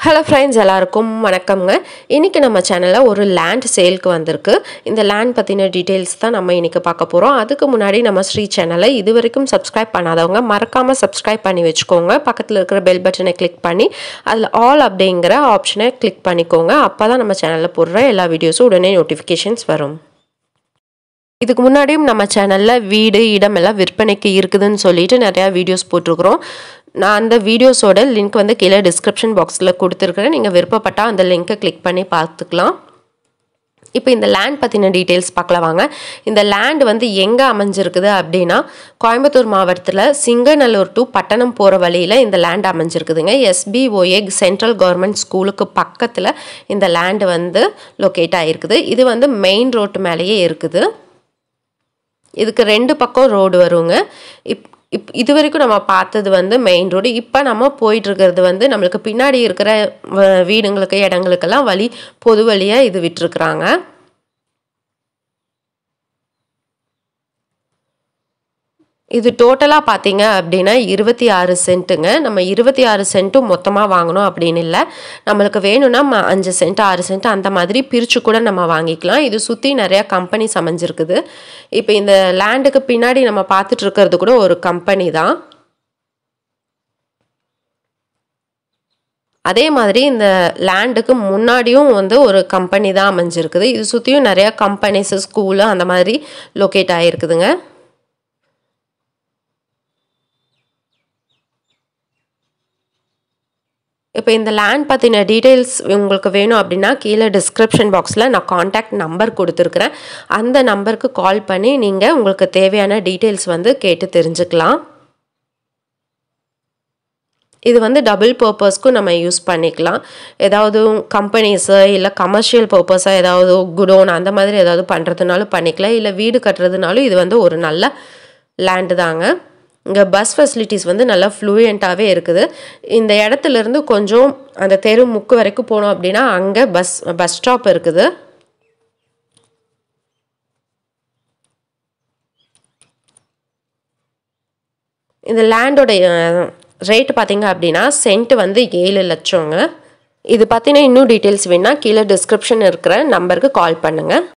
hello friends எல்லாருக்கும் வணக்கம்ங்க இன்றைக்கி நம்ம சேனலில் ஒரு லேண்ட் சேலுக்கு வந்திருக்கு இந்த லேண்ட் பற்றின டீட்டெயில்ஸ் தான் நம்ம இன்றைக்கி பார்க்க போகிறோம் அதுக்கு முன்னாடி நம்ம ஸ்ரீ சேனலை இது வரைக்கும் சப்ஸ்கிரைப் பண்ணாதவங்க மறக்காமல் சப்ஸ்கிரைப் பண்ணி வச்சுக்கோங்க பக்கத்தில் இருக்கிற பெல் பட்டனை கிளிக் பண்ணி அதில் ஆல் அப்படிங்கிற ஆப்ஷனை கிளிக் பண்ணிக்கோங்க அப்போ தான் நம்ம சேனலில் போடுற எல்லா வீடியோஸும் உடனே நோட்டிஃபிகேஷன்ஸ் வரும் இதுக்கு முன்னாடியும் நம்ம சேனலில் வீடு இடம் எல்லாம் விற்பனைக்கு இருக்குதுன்னு சொல்லிட்டு நிறையா வீடியோஸ் போட்டிருக்கிறோம் நான் அந்த வீடியோஸோட லிங்க் வந்து கீழே டிஸ்கிரிப்ஷன் பாக்ஸில் கொடுத்துருக்குறேன் நீங்கள் விருப்பப்பட்டால் அந்த லிங்க்கை கிளிக் பண்ணி பார்த்துக்கலாம் இப்போ இந்த லேண்ட் பற்றின டீட்டெயில்ஸ் பார்க்கலாம் வாங்க இந்த லேண்ட் வந்து எங்கே அமைஞ்சிருக்குது அப்படின்னா கோயம்புத்தூர் மாவட்டத்தில் சிங்கநல்லூர் டு பட்டணம் போகிற வழியில் இந்த லேண்ட் அமைஞ்சிருக்குதுங்க எஸ்பிஓஏ சென்ட்ரல் கவர்மெண்ட் ஸ்கூலுக்கு பக்கத்தில் இந்த லேண்டு வந்து லொக்கேட் ஆகிருக்குது இது வந்து மெயின் ரோட்டு மேலேயே இருக்குது இதுக்கு ரெண்டு பக்கம் ரோடு வருங்க இப் இப் இது வரைக்கும் நம்ம பார்த்தது வந்து மெயின் ரோடு இப்போ நம்ம போயிட்டுருக்கிறது வந்து நம்மளுக்கு பின்னாடி இருக்கிற வீடுங்களுக்கு இடங்களுக்கெல்லாம் வழி பொது வழியாக இது விட்டுருக்குறாங்க இது டோட்டலாக பார்த்தீங்க அப்படின்னா இருபத்தி ஆறு சென்ட்டுங்க நம்ம இருபத்தி ஆறு சென்ட்டும் மொத்தமாக வாங்கணும் அப்படின்னு இல்லை நம்மளுக்கு வேணும்னா அஞ்சு சென்ட் ஆறு சென்ட் அந்த மாதிரி பிரித்து கூட நம்ம வாங்கிக்கலாம் இது சுற்றி நிறையா கம்பெனிஸ் அமைஞ்சிருக்குது இப்போ இந்த லேண்டுக்கு பின்னாடி நம்ம பார்த்துட்டு இருக்கிறது கூட ஒரு கம்பெனி தான் அதே மாதிரி இந்த லேண்டுக்கு முன்னாடியும் வந்து ஒரு கம்பெனி தான் அமைஞ்சிருக்குது இது சுற்றியும் நிறையா கம்பெனிஸ் ஸ்கூலு அந்த மாதிரி லொக்கேட் ஆகிருக்குதுங்க இப்போ இந்த லேண்ட் பற்றின டீட்டெயில்ஸ் உங்களுக்கு வேணும் அப்படின்னா கீழே டிஸ்கிரிப்ஷன் பாக்ஸில் நான் காண்டாக்ட் நம்பர் கொடுத்துருக்குறேன் அந்த நம்பருக்கு கால் பண்ணி நீங்கள் உங்களுக்கு தேவையான டீட்டெயில்ஸ் வந்து கேட்டு தெரிஞ்சுக்கலாம் இது வந்து டபுள் பர்பஸ்க்கும் நம்ம யூஸ் பண்ணிக்கலாம் ஏதாவது கம்பெனிஸு இல்லை கமர்ஷியல் பர்பஸாக ஏதாவது குடோன் அந்த மாதிரி ஏதாவது பண்ணுறதுனாலும் பண்ணிக்கலாம் இல்லை வீடு கட்டுறதுனாலும் இது வந்து ஒரு நல்ல லேண்டு தாங்க இங்கே பஸ் ஃபெசிலிட்டிஸ் வந்து நல்லா ஃப்ளூயண்ட்டாகவே இருக்குது இந்த இடத்துலேருந்து கொஞ்சம் அந்த தெரு முக்கு வரைக்கும் போனோம் அப்படின்னா அங்கே பஸ் பஸ் ஸ்டாப் இருக்குது இந்த லேண்டோட ரேட்டு பார்த்தீங்க அப்படின்னா சென்ட் வந்து ஏழு லட்சங்க இது பற்றின இன்னும் டீட்டெயில்ஸ் வேணால் கீழே டிஸ்கிரிப்ஷன் இருக்கிற நம்பருக்கு கால் பண்ணுங்கள்